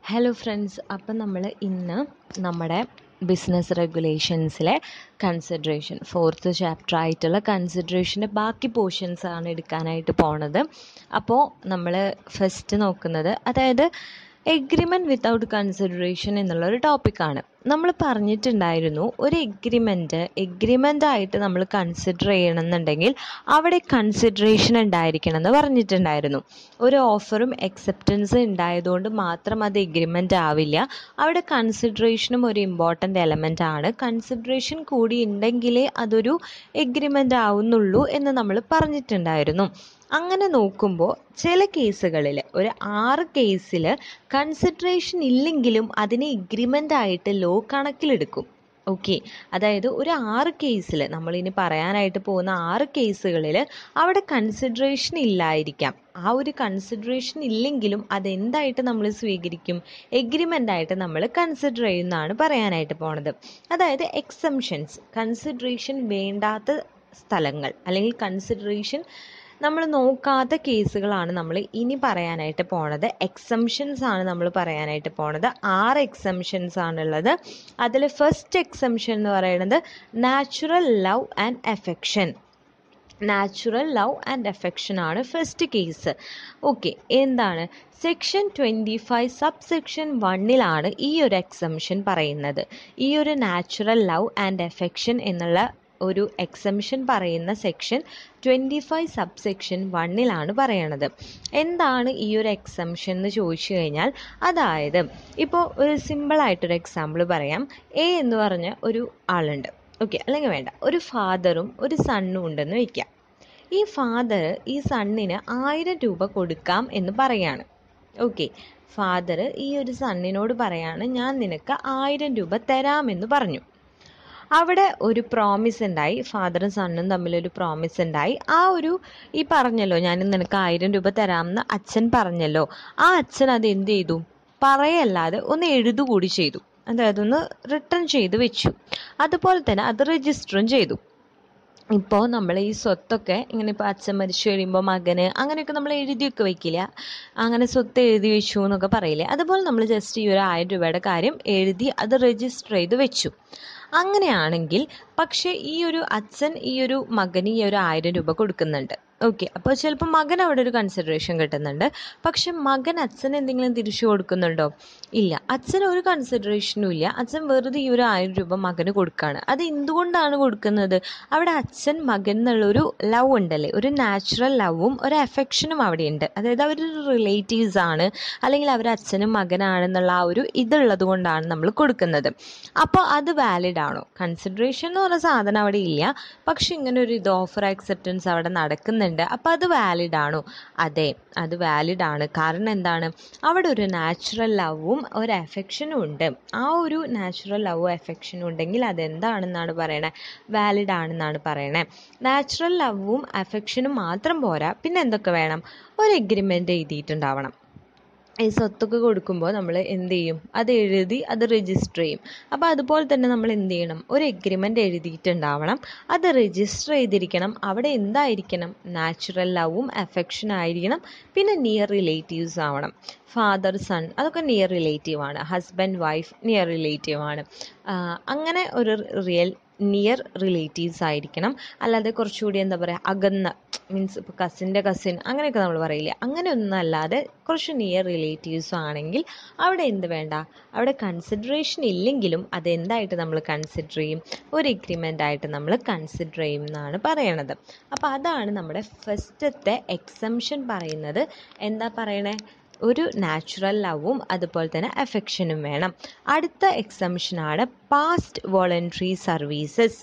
hello friends അപ്പം നമ്മൾ ഇന്ന് നമ്മുടെ ബിസിനസ് റെഗുലേഷൻസിലെ കൺസിഡറേഷൻ ഫോർത്ത് ചാപ്റ്റർ ആയിട്ടുള്ള കൺസിഡറേഷൻ്റെ ബാക്കി പോർഷൻസ് ആണ് എടുക്കാനായിട്ട് പോണത് അപ്പോൾ നമ്മൾ ഫസ്റ്റ് നോക്കുന്നത് അതായത് എഗ്രിമെൻറ്റ് വിത്തൗട്ട് കൺസിഡറേഷൻ എന്നുള്ളൊരു ടോപ്പിക്കാണ് നമ്മൾ പറഞ്ഞിട്ടുണ്ടായിരുന്നു ഒരു എഗ്രിമെൻറ്റ് എഗ്രിമെൻ്റ് ആയിട്ട് നമ്മൾ കൺസിഡർ ചെയ്യണമെന്നുണ്ടെങ്കിൽ അവിടെ കൺസിഡറേഷൻ ഉണ്ടായിരിക്കണം എന്ന് പറഞ്ഞിട്ടുണ്ടായിരുന്നു ഒരു ഓഫറും അക്സെപ്റ്റൻസ് ഉണ്ടായതുകൊണ്ട് മാത്രം അത് എഗ്രിമെൻ്റ് ആവില്ല അവിടെ കൺസിഡറേഷനും ഒരു ഇമ്പോർട്ടൻ്റ് എലമെൻ്റ് ആണ് കൺസിഡറേഷൻ കൂടി ഉണ്ടെങ്കിലേ അതൊരു എഗ്രിമെൻ്റ് ആവുന്നുള്ളൂ എന്ന് നമ്മൾ പറഞ്ഞിട്ടുണ്ടായിരുന്നു അങ്ങനെ നോക്കുമ്പോൾ ചില കേസുകളിൽ ഒരു ആറ് കേസിൽ കൺസിഡറേഷൻ ഇല്ലെങ്കിലും അതിനെ എഗ്രിമെൻ്റ് ആയിട്ട് ലോ കണക്കിലെടുക്കും ഓക്കെ അതായത് ഒരു ആറ് കേസിൽ നമ്മളിനി പറയാനായിട്ട് പോകുന്ന ആറ് കേസുകളിൽ അവിടെ കൺസിഡറേഷൻ ഇല്ലായിരിക്കാം ആ ഒരു കൺസിഡറേഷൻ ഇല്ലെങ്കിലും അതെന്തായിട്ട് നമ്മൾ സ്വീകരിക്കും എഗ്രിമെൻ്റ് ആയിട്ട് നമ്മൾ കൺസിഡർ ചെയ്യുന്നതാണ് പറയാനായിട്ട് പോണത് അതായത് എക്സംഷൻസ് കൺസിഡറേഷൻ വേണ്ടാത്ത സ്ഥലങ്ങൾ അല്ലെങ്കിൽ കൺസിഡറേഷൻ നമ്മൾ നോക്കാത്ത കേസുകളാണ് നമ്മൾ ഇനി പറയാനായിട്ട് പോണത് എക്സംഷൻസ് ആണ് നമ്മൾ പറയാനായിട്ട് പോണത് ആറ് എക്സംഷൻസ് ആണുള്ളത് അതിൽ ഫസ്റ്റ് എക്സംഷൻ എന്ന് പറയുന്നത് natural love and affection natural love and affection ആണ് ഫസ്റ്റ് കേസ് ഓക്കെ എന്താണ് section twenty five sub section വണ്ണിലാണ് ഈ ഒരു എക്സംഷൻ പറയുന്നത് ഈ ഒരു നാച്ചുറൽ ലവ് ആൻഡ് എഫെക്ഷൻ എന്നുള്ള ഒരു എക്സംഷൻ പറയുന്ന section twenty five sub section വണ്ണിലാണ് പറയണത് എന്താണ് ഈ ഒരു എക്സംഷൻ എന്ന് ചോദിച്ചു കഴിഞ്ഞാൽ അതായത് ഇപ്പോൾ ഒരു സിമ്പിളായിട്ടൊരു എക്സാമ്പിൾ പറയാം എ എന്ന് പറഞ്ഞ ഒരു ആളുണ്ട് ഓക്കെ അല്ലെങ്കിൽ വേണ്ട ഒരു ഫാദറും ഒരു സണ്ണും ഉണ്ടെന്ന് വയ്ക്കാം ഈ ഫാദർ ഈ സണ്ണിന് ആയിരം രൂപ കൊടുക്കാം എന്ന് പറയാണ് ഓക്കെ ഫാദർ ഈ ഒരു സണ്ണിനോട് പറയാണ് ഞാൻ നിനക്ക് ആയിരം രൂപ തരാമെന്ന് പറഞ്ഞു അവിടെ ഒരു പ്രോമിസ് ഉണ്ടായി ഫാദറും സണ്ണും തമ്മിലൊരു പ്രോമിസ് ഉണ്ടായി ആ ഒരു ഈ പറഞ്ഞല്ലോ ഞാൻ നിനക്ക് ആയിരം രൂപ തരാമെന്ന് അച്ഛൻ പറഞ്ഞല്ലോ ആ അച്ഛൻ അത് എന്ത് ചെയ്തു പറയല്ലാതെ ഒന്ന് എഴുതുകൂടി ചെയ്തു അതായത് ഒന്ന് റിട്ടേൺ ചെയ്ത് വെച്ചു അതുപോലെ തന്നെ അത് രജിസ്റ്ററും ചെയ്തു ഇപ്പോൾ നമ്മൾ ഈ സ്വത്തൊക്കെ ഇങ്ങനെ ഇപ്പോൾ അച്ഛൻ മരിച്ചു കഴിയുമ്പോൾ മകന് അങ്ങനെയൊക്കെ നമ്മൾ എഴുതിയൊക്കെ വെക്കില്ല അങ്ങനെ സ്വത്ത് എഴുതി വെച്ചു എന്നൊക്കെ പറയില്ലേ അതുപോലെ നമ്മൾ ജസ്റ്റ് ഈ ഒരു ആയിരം രൂപയുടെ കാര്യം എഴുതി അത് രജിസ്റ്റർ ചെയ്ത് വെച്ചു അങ്ങനെയാണെങ്കിൽ പക്ഷേ ഈ ഒരു അച്ഛൻ ഈ ഒരു മകന് ഈ ഒരു ആയിരം രൂപ കൊടുക്കുന്നുണ്ട് ഓക്കെ അപ്പോൾ ചിലപ്പോൾ മകൻ അവിടെ ഒരു കൺസിഡറേഷൻ കിട്ടുന്നുണ്ട് പക്ഷെ മകൻ അച്ഛൻ എന്തെങ്കിലും തിരിച്ചു കൊടുക്കുന്നുണ്ടോ ഇല്ല അച്ഛൻ ഒരു കൺസിഡറേഷനും ഇല്ല അച്ഛൻ വെറുതെ ഈ ഒരു ആയിരം രൂപ മകന് കൊടുക്കുകയാണ് അത് എന്തുകൊണ്ടാണ് കൊടുക്കുന്നത് അവിടെ അച്ഛൻ മകൻ എന്നുള്ളൊരു ലവ് ഉണ്ടല്ലേ ഒരു നാച്ചുറൽ ലവും ഒരു അഫെക്ഷനും അവിടെ ഉണ്ട് അതായത് അവരൊരു റിലേറ്റീവ്സ് ആണ് അല്ലെങ്കിൽ അവർ അച്ഛനും മകനാണെന്നുള്ള ആ ഒരു ഇതുള്ളത് കൊണ്ടാണ് നമ്മൾ കൊടുക്കുന്നത് അപ്പോൾ അത് വാലിഡ് ആണോ കൺസിഡറേഷൻ എന്ന് പറഞ്ഞ സാധനം അവിടെ ഇല്ല പക്ഷെ ഇങ്ങനെ ഒരു ഇത് ഓഫർ ആക്സെപ്റ്റൻസ് അവിടെ നടക്കുന്നുണ്ട് അപ്പോൾ അത് വാലിഡ് ആണോ അതെ അത് വാലിഡ് ആണ് കാരണം എന്താണ് അവിടെ ഒരു നാച്ചുറൽ ലവും ഒരു അഫെക്ഷനും ഉണ്ട് ആ ഒരു നാച്ചുറൽ ലവും അഫെക്ഷനും ഉണ്ടെങ്കിൽ അതെന്താണെന്നാണ് പറയണത് വാലിഡ് ആണെന്നാണ് പറയണത് നാച്ചുറൽ ലവും അഫെക്ഷനും മാത്രം പോരാ പിന്നെ എന്തൊക്കെ വേണം ഒരു എഗ്രിമെൻ്റ് എഴുതിയിട്ടുണ്ടാവണം ഈ സ്വത്തൊക്കെ കൊടുക്കുമ്പോൾ നമ്മൾ എന്ത് ചെയ്യും അത് എഴുതി അത് രജിസ്റ്റർ ചെയ്യും അപ്പോൾ അതുപോലെ തന്നെ നമ്മൾ എന്ത് ചെയ്യണം ഒരു എഗ്രിമെൻ്റ് എഴുതിയിട്ടുണ്ടാവണം അത് രജിസ്റ്റർ ചെയ്തിരിക്കണം അവിടെ എന്തായിരിക്കണം നാച്ചുറൽ ലവും അഫെക്ഷൻ ആയിരിക്കണം പിന്നെ നിയർ റിലേറ്റീവ്സ് ആവണം ഫാദർ സൺ അതൊക്കെ നിയർ റിലേറ്റീവ് ആണ് ഹസ്ബൻഡ് വൈഫ് നിയർ റിലേറ്റീവ് ആണ് അങ്ങനെ ഒരു റിയൽ നിയർ റിലേറ്റീവ്സ് ആയിരിക്കണം അല്ലാതെ കുറച്ചുകൂടി എന്താ പറയുക അകന്ന മീൻസ് ഇപ്പോൾ കസിൻ്റെ കസിൻ അങ്ങനെയൊക്കെ നമ്മൾ പറയില്ലേ അങ്ങനെയൊന്നും അല്ലാതെ കുറച്ച് നിയർ റിലേറ്റീവ്സ് ആണെങ്കിൽ അവിടെ എന്ത് വേണ്ട അവിടെ കൺസിഡറേഷൻ ഇല്ലെങ്കിലും അതെന്തായിട്ട് നമ്മൾ കൺസിഡർ ചെയ്യും ഒരു എഗ്രിമെൻ്റ് ആയിട്ട് നമ്മൾ കൺസിഡർ ചെയ്യും എന്നാണ് പറയണത് അപ്പോൾ അതാണ് നമ്മുടെ ഫസ്റ്റത്തെ എക്സംഷൻ പറയുന്നത് എന്താ പറയണേ ഒരു നാച്ചുറൽ ലവും അതുപോലെ തന്നെ അഫെക്ഷനും വേണം അടുത്ത എക്സംഷനാണ് പാസ്റ്റ് വോളണ്ടറി സർവീസസ്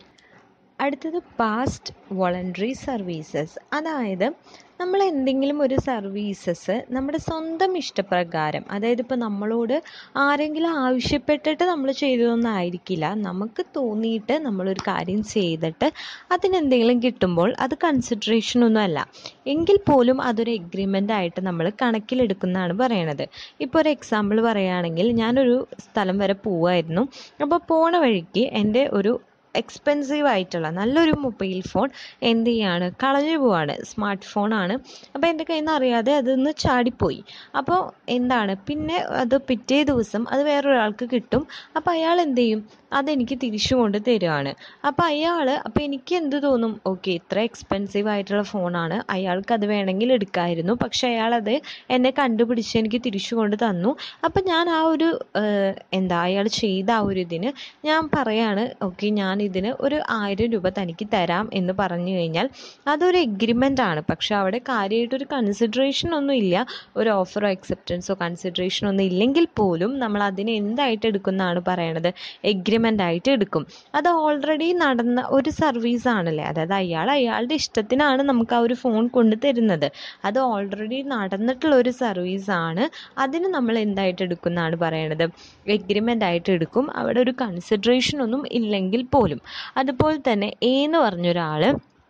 അടുത്തത് പാസ്റ്റ് വോളണ്ടറി സർവീസസ് അതായത് നമ്മൾ എന്തെങ്കിലും ഒരു സർവീസസ് നമ്മുടെ സ്വന്തം ഇഷ്ടപ്രകാരം അതായത് ഇപ്പോൾ നമ്മളോട് ആരെങ്കിലും ആവശ്യപ്പെട്ടിട്ട് നമ്മൾ ചെയ്തതൊന്നായിരിക്കില്ല നമുക്ക് തോന്നിയിട്ട് നമ്മളൊരു കാര്യം ചെയ്തിട്ട് അതിനെന്തെങ്കിലും കിട്ടുമ്പോൾ അത് കൺസിഡറേഷൻ ഒന്നും അല്ല എങ്കിൽ പോലും അതൊരു എഗ്രിമെൻ്റ് ആയിട്ട് നമ്മൾ കണക്കിലെടുക്കുന്നതാണ് പറയണത് ഇപ്പോൾ ഒരു എക്സാമ്പിൾ പറയുകയാണെങ്കിൽ ഞാനൊരു സ്ഥലം വരെ പോവായിരുന്നു അപ്പോൾ പോണ വഴിക്ക് എൻ്റെ ഒരു എക്സ്പെൻസീവ് ആയിട്ടുള്ള നല്ലൊരു മൊബൈൽ ഫോൺ എന്ത് ചെയ്യാണ് കളഞ്ഞു പോവാണ് സ്മാർട്ട് ഫോണാണ് അപ്പോൾ എൻ്റെ കയ്യിൽ നിന്ന് അറിയാതെ അതൊന്ന് ചാടിപ്പോയി അപ്പോൾ എന്താണ് പിന്നെ അത് പിറ്റേ ദിവസം അത് വേറൊരാൾക്ക് കിട്ടും അപ്പോൾ അയാൾ എന്ത് ചെയ്യും അതെനിക്ക് തിരിച്ചു കൊണ്ട് തരുവാണ് അപ്പോൾ അയാൾ അപ്പോൾ എനിക്ക് എന്ത് തോന്നും ഓക്കെ ഇത്ര എക്സ്പെൻസീവ് ആയിട്ടുള്ള ഫോണാണ് അയാൾക്ക് അത് വേണമെങ്കിൽ എടുക്കാമായിരുന്നു പക്ഷെ അയാളത് എന്നെ കണ്ടുപിടിച്ച് എനിക്ക് തിരിച്ചു കൊണ്ട് തന്നു അപ്പം ഞാൻ ആ ഒരു ഏഹ്, എന്താ അയാൾ ചെയ്ത ആ ഒരു ഇതിന് ഞാൻ പറയാണ് ഓക്കെ ഞാൻ ഇതിന് ഒരു ആയിരം രൂപ തനിക്ക് തരാം എന്ന് പറഞ്ഞു കഴിഞ്ഞാൽ അതൊരു എഗ്രിമെൻ്റ് ആണ് പക്ഷെ അവിടെ കാര്യമായിട്ടൊരു കൺസിഡറേഷൻ ഒന്നും ഇല്ല ഒരു ഓഫറോ അക്സെപ്റ്റൻസോ കൺസിഡറേഷൻ ഒന്നും ഇല്ലെങ്കിൽ പോലും നമ്മൾ അതിനെ എന്തായിട്ട് എടുക്കുന്നതാണ് പറയണത് എഗ്രിമെൻ്റ് ആയിട്ട് എടുക്കും അത് ഓൾറെഡി നടന്ന ഒരു സർവീസ് ആണല്ലേ അതായത് അയാൾ അയാളുടെ ഇഷ്ടത്തിനാണ് നമുക്ക് ആ ഒരു ഫോൺ കൊണ്ടു തരുന്നത് അത് ഓൾറെഡി നടന്നിട്ടുള്ള ഒരു സർവീസ് ആണ് അതിന് നമ്മൾ എന്തായിട്ട് എടുക്കുന്നതാണ് പറയണത് എഗ്രിമെൻ്റ് ആയിട്ട് എടുക്കും അവിടെ ഒരു കൺസിഡറേഷൻ ഒന്നും ഇല്ലെങ്കിൽ പോലും അതുപോലെ തന്നെ എ എന്ന് പറഞ്ഞൊരാൾ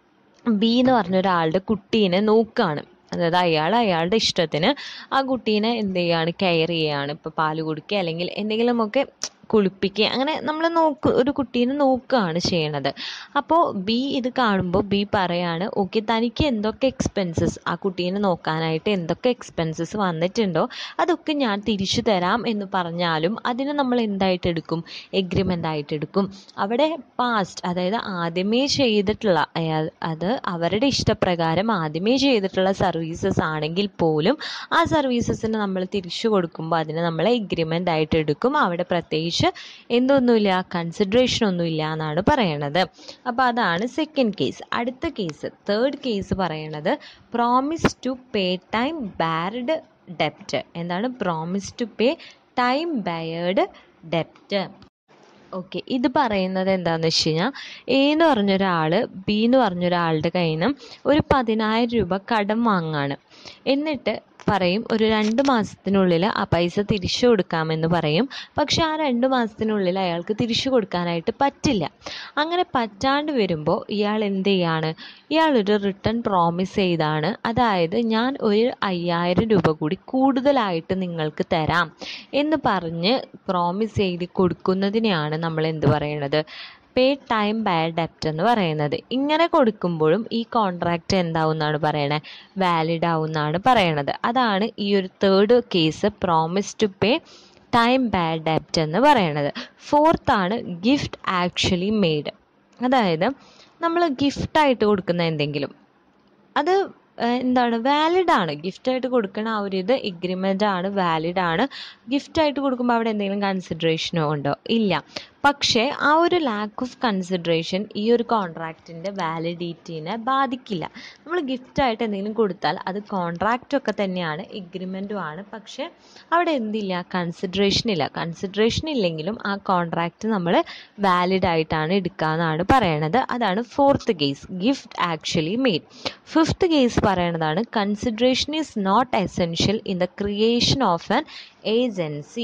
ബി എന്ന് പറഞ്ഞ ഒരാളുടെ കുട്ടീനെ നോക്കുകയാണ് അതായത് അയാൾ അയാളുടെ ഇഷ്ടത്തിന് ആ കുട്ടീനെ എന്ത് ചെയ്യാണ് കെയർ ചെയ്യുകയാണ് ഇപ്പോൾ പാല് കൊടുക്കുക അല്ലെങ്കിൽ എന്തെങ്കിലുമൊക്കെ കുളിപ്പിക്കുക അങ്ങനെ നമ്മൾ നോക്ക് ഒരു കുട്ടീനെ നോക്കുകയാണ് ചെയ്യണത് അപ്പോൾ ബി ഇത് കാണുമ്പോൾ ബി പറയാണ് ഓക്കെ തനിക്ക് എന്തൊക്കെ എക്സ്പെൻസസ് ആ കുട്ടീനെ നോക്കാനായിട്ട് എന്തൊക്കെ എക്സ്പെൻസസ് വന്നിട്ടുണ്ടോ അതൊക്കെ ഞാൻ തിരിച്ചു തരാം എന്ന് പറഞ്ഞാലും അതിന് നമ്മൾ എന്തായിട്ട് എടുക്കും എഗ്രിമെൻ്റ് ആയിട്ട് എടുക്കും അവിടെ പാസ്റ്റ് അതായത് ആദ്യമേ ചെയ്തിട്ടുള്ള അയാൾ അത് അവരുടെ ഇഷ്ടപ്രകാരം ആദ്യമേ ചെയ്തിട്ടുള്ള സർവീസസ് ആണെങ്കിൽ പോലും ആ സർവീസസിന് നമ്മൾ തിരിച്ചു കൊടുക്കുമ്പോൾ അതിന് നമ്മൾ എഗ്രിമെൻ്റ് ആയിട്ട് എടുക്കും അവിടെ പ്രത്യേകിച്ച് എന്തൊന്നുമില്ല കൺസിഡറേഷൻ ഒന്നുമില്ല എന്നാണ് പറയണത് അപ്പോൾ അതാണ് സെക്കൻഡ് കേസ് അടുത്ത കേസ് തേർഡ് കേസ് പറയണത് promise to pay time barred ഡെപ്റ്റ് എന്താണ് promise to pay time barred ഡെപ്റ്റ് ഓക്കെ ഇത് പറയുന്നത് എന്താണെന്ന് വെച്ച് കഴിഞ്ഞാൽ എ എന്ന് പറഞ്ഞൊരാൾ ബി എന്ന് പറഞ്ഞൊരാളുടെ കയ്യിൽ നിന്ന് ഒരു പതിനായിരം രൂപ കടം വാങ്ങാണ് എന്നിട്ട് പറയും ഒരു രണ്ട് മാസത്തിനുള്ളിൽ ആ പൈസ തിരിച്ചു കൊടുക്കാമെന്ന് പറയും പക്ഷെ ആ രണ്ട് മാസത്തിനുള്ളിൽ അയാൾക്ക് തിരിച്ചു കൊടുക്കാനായിട്ട് പറ്റില്ല അങ്ങനെ പറ്റാണ്ട് വരുമ്പോൾ ഇയാൾ എന്ത് ചെയ്യാണ് ഇയാളൊരു റിട്ടേൺ പ്രോമിസ് ചെയ്താണ് അതായത് ഞാൻ ഒരു അയ്യായിരം രൂപ കൂടി കൂടുതലായിട്ട് നിങ്ങൾക്ക് തരാം എന്ന് പറഞ്ഞ് പ്രോമിസ് ചെയ്ത് കൊടുക്കുന്നതിനെയാണ് നമ്മൾ എന്ത് പറയണത് പേ ടൈം ബൈ ഡെപ്റ്റ് എന്ന് പറയുന്നത് ഇങ്ങനെ കൊടുക്കുമ്പോഴും ഈ കോൺട്രാക്റ്റ് എന്താവും എന്നാണ് പറയണത് വാലിഡ് ആവും എന്നാണ് പറയണത് അതാണ് ഈ ഒരു third case promise to pay time by ഡെപ്റ്റ് എന്ന് പറയണത് ഫോർത്ത് ആണ് ഗിഫ്റ്റ് ആക്ച്വലി മെയ്ഡ് അതായത് നമ്മൾ ഗിഫ്റ്റായിട്ട് കൊടുക്കുന്ന എന്തെങ്കിലും അത് ഏഹ്, എന്താണ് വാലിഡ് ആണ് ഗിഫ്റ്റായിട്ട് കൊടുക്കണ ആ ഒരു ഇത് എഗ്രിമെൻ്റ് ആണ് വാലിഡ് ആണ് ഗിഫ്റ്റായിട്ട് കൊടുക്കുമ്പോൾ അവിടെ എന്തെങ്കിലും കൺസിഡറേഷനോ ഉണ്ടോ ഇല്ല പക്ഷേ ആ ഒരു ലാക്ക് ഓഫ് കൺസിഡറേഷൻ ഈ ഒരു കോൺട്രാക്റ്റിൻ്റെ വാലിഡിറ്റിനെ ബാധിക്കില്ല നമ്മൾ ഗിഫ്റ്റായിട്ട് എന്തെങ്കിലും കൊടുത്താൽ അത് കോൺട്രാക്റ്റ് ഒക്കെ തന്നെയാണ് എഗ്രിമെൻറ്റും ആണ് പക്ഷേ അവിടെ എന്തില്ല കൺസിഡറേഷൻ ഇല്ല കൺസിഡറേഷൻ ഇല്ലെങ്കിലും ആ കോൺട്രാക്റ്റ് നമ്മൾ വാലിഡ് ആയിട്ടാണ് എടുക്കാമെന്നാണ് പറയണത് അതാണ് fourth case gift actually made fifth case പറയണതാണ് consideration is not essential in the creation of an agency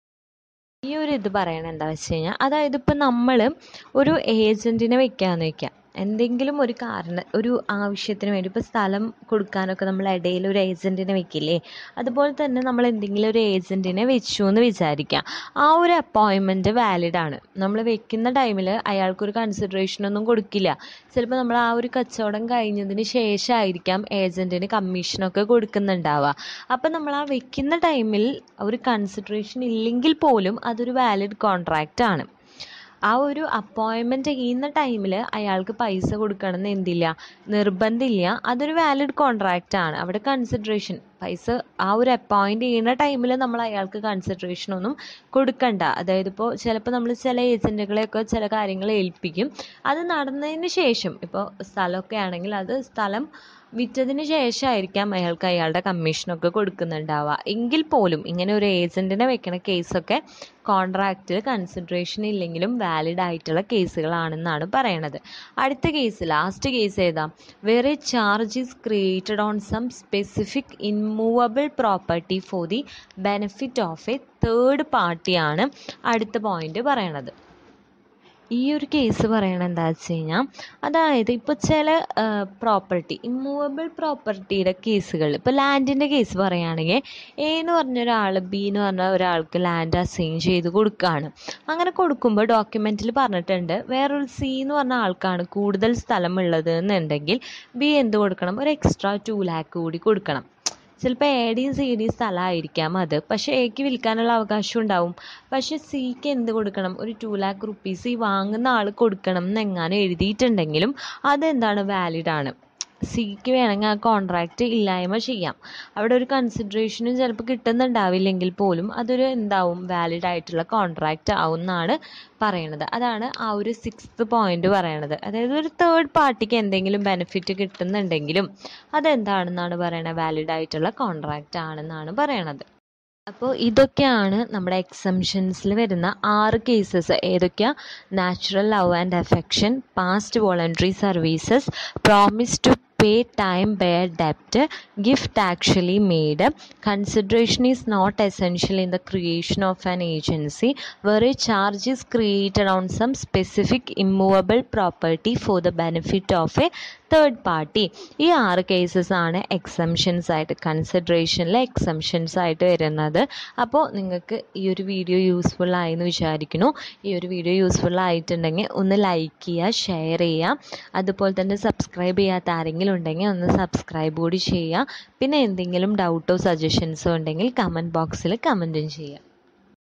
ഈ ഒരു ഇത് പറയണത് എന്താ വെച്ച് കഴിഞ്ഞാൽ അതായത് ഇപ്പം നമ്മൾ ഒരു ഏജൻറ്റിനെ വെക്കാന്ന് വെക്കാം എന്തെങ്കിലും ഒരു കാരണം ഒരു ആവശ്യത്തിന് വേണ്ടി ഇപ്പോൾ സ്ഥലം കൊടുക്കാനൊക്കെ നമ്മൾ ഇടയിൽ ഒരു ഏജൻറ്റിനെ വെക്കില്ലേ അതുപോലെ തന്നെ നമ്മൾ എന്തെങ്കിലും ഒരു ഏജൻറ്റിനെ വെച്ചു എന്ന് വിചാരിക്കാം ആ ഒരു അപ്പോയിൻമെൻറ്റ് വാലിഡ് ആണ് നമ്മൾ വെക്കുന്ന ടൈമിൽ അയാൾക്കൊരു കൺസിഡറേഷൻ ഒന്നും കൊടുക്കില്ല ചിലപ്പോൾ നമ്മൾ ആ ഒരു കച്ചവടം കഴിഞ്ഞതിന് ശേഷമായിരിക്കാം ഏജൻറ്റിന് കമ്മീഷനൊക്കെ കൊടുക്കുന്നുണ്ടാവുക അപ്പം നമ്മൾ ആ വെക്കുന്ന ടൈമിൽ ഒരു കൺസിഡറേഷൻ ഇല്ലെങ്കിൽ പോലും അതൊരു വാലിഡ് കോൺട്രാക്റ്റ് ആണ് ആ ഒരു അപ്പോയിൻമെൻറ്റ് ചെയ്യുന്ന ടൈമിൽ അയാൾക്ക് പൈസ കൊടുക്കണമെന്ന് എന്തില്ല നിർബന്ധമില്ല അതൊരു വാലിഡ് കോൺട്രാക്റ്റ് ആണ് അവിടെ കൺസിഡറേഷൻ പൈസ ആ ഒരു അപ്പോയിൻറ്റ് ചെയ്യുന്ന ടൈമിൽ നമ്മൾ അയാൾക്ക് കൺസിഡറേഷൻ ഒന്നും കൊടുക്കണ്ട അതായത് ഇപ്പോൾ ചിലപ്പോൾ നമ്മൾ ചില ഏജൻറ്റുകളെയൊക്കെ ചില കാര്യങ്ങൾ ഏൽപ്പിക്കും അത് നടന്നതിന് ശേഷം ഇപ്പോൾ സ്ഥലമൊക്കെ ആണെങ്കിൽ അത് സ്ഥലം വിറ്റതിന് ശേഷമായിരിക്കാം അയാൾക്ക് അയാളുടെ കമ്മീഷനൊക്കെ കൊടുക്കുന്നുണ്ടാവുക എങ്കിൽ പോലും ഇങ്ങനെ ഒരു ഏജൻറ്റിനെ വെക്കണ കേസൊക്കെ കോൺട്രാക്റ്റിൽ കൺസിഡറേഷൻ ഇല്ലെങ്കിലും വാലിഡ് ആയിട്ടുള്ള കേസുകളാണെന്നാണ് പറയണത് അടുത്ത കേസ് ലാസ്റ്റ് കേസ് ഏതാ where a charge is created on some specific immovable property for the benefit of a third പാർട്ടിയാണ് അടുത്ത പോയിന്റ് പറയണത് ഈ ഒരു കേസ് പറയണത് എന്താ വെച്ച് കഴിഞ്ഞാൽ അതായത് ഇപ്പോൾ ചില പ്രോപ്പർട്ടി ഇമ്മൂവബിൾ പ്രോപ്പർട്ടിയുടെ കേസുകൾ ഇപ്പോൾ ലാൻഡിൻ്റെ കേസ് പറയുകയാണെങ്കിൽ എ എന്ന് പറഞ്ഞ ഒരാൾ ബി എന്ന് പറഞ്ഞ ഒരാൾക്ക് ലാൻഡ് അസൈൻ ചെയ്ത് കൊടുക്കുകയാണ് അങ്ങനെ കൊടുക്കുമ്പോൾ ഡോക്യുമെൻറ്റിൽ പറഞ്ഞിട്ടുണ്ട് വേറൊരു സി എന്ന് പറഞ്ഞ ആൾക്കാണ് കൂടുതൽ സ്ഥലമുള്ളത് എന്നുണ്ടെങ്കിൽ ബി എന്ത് കൊടുക്കണം ഒരു എക്സ്ട്രാ ടു ലാക്ക് കൂടി കൊടുക്കണം ചിലപ്പോൾ എ ഡിയും സി ഡിയും സ്ഥലമായിരിക്കാം അത് പക്ഷേ എക്ക് വിൽക്കാനുള്ള അവകാശം ഉണ്ടാവും പക്ഷേ സിക്ക് എന്ത് കൊടുക്കണം ഒരു ടു ലാക്ക് റുപ്പീസ് ഈ വാങ്ങുന്ന ആൾ കൊടുക്കണം എന്നെങ്ങാനും എഴുതിയിട്ടുണ്ടെങ്കിലും അതെന്താണ് വാലിഡ് ആണ് സിക്ക് വേണമെങ്കിൽ ആ കോൺട്രാക്റ്റ് ഇല്ലായ്മ ചെയ്യാം അവിടെ ഒരു കൺസിഡറേഷനും ചിലപ്പോൾ കിട്ടുന്നുണ്ടാവില്ലെങ്കിൽ പോലും അതൊരു എന്താവും വാലിഡ് ആയിട്ടുള്ള കോൺട്രാക്റ്റ് ആവും എന്നാണ് പറയണത് അതാണ് ആ ഒരു സിക്സ്ത് പോയിന്റ് പറയണത് അതായത് ഒരു തേർഡ് പാർട്ടിക്ക് എന്തെങ്കിലും ബെനിഫിറ്റ് കിട്ടുന്നുണ്ടെങ്കിലും അതെന്താണെന്നാണ് പറയണത് വാലിഡ് ആയിട്ടുള്ള കോൺട്രാക്റ്റ് ആണെന്നാണ് പറയണത് അപ്പോൾ ഇതൊക്കെയാണ് നമ്മുടെ എക്സംഷൻസിൽ വരുന്ന ആറ് കേസസ് ഏതൊക്കെയാണ് natural love and affection past voluntary services promise to pay time barred ഡെപ്റ്റ് gift actually made consideration is not essential in the creation of an agency where a charge is created on some specific immovable property for the benefit of a third party ഈ ആറ് cases ആണ് exemptions ആയിട്ട് കൺസിഡറേഷനിലെ exemptions ആയിട്ട് വരുന്നത് അപ്പോൾ നിങ്ങൾക്ക് ഈ ഒരു വീഡിയോ യൂസ്ഫുൾ ആയി എന്ന് വിചാരിക്കുന്നു ഈ ഒരു വീഡിയോ യൂസ്ഫുൾ ആയിട്ടുണ്ടെങ്കിൽ ഒന്ന് ലൈക്ക് ചെയ്യുക ഷെയർ ചെയ്യുക അതുപോലെ തന്നെ സബ്സ്ക്രൈബ് ചെയ്യാത്ത ആരെങ്കിലും ഉണ്ടെങ്കിൽ ഒന്ന് സബ്സ്ക്രൈബ് കൂടി ചെയ്യുക പിന്നെ എന്തെങ്കിലും ഡൗട്ടോ സജഷൻസോ ഉണ്ടെങ്കിൽ കമൻറ്റ് ബോക്സിൽ കമൻറ്റും ചെയ്യുക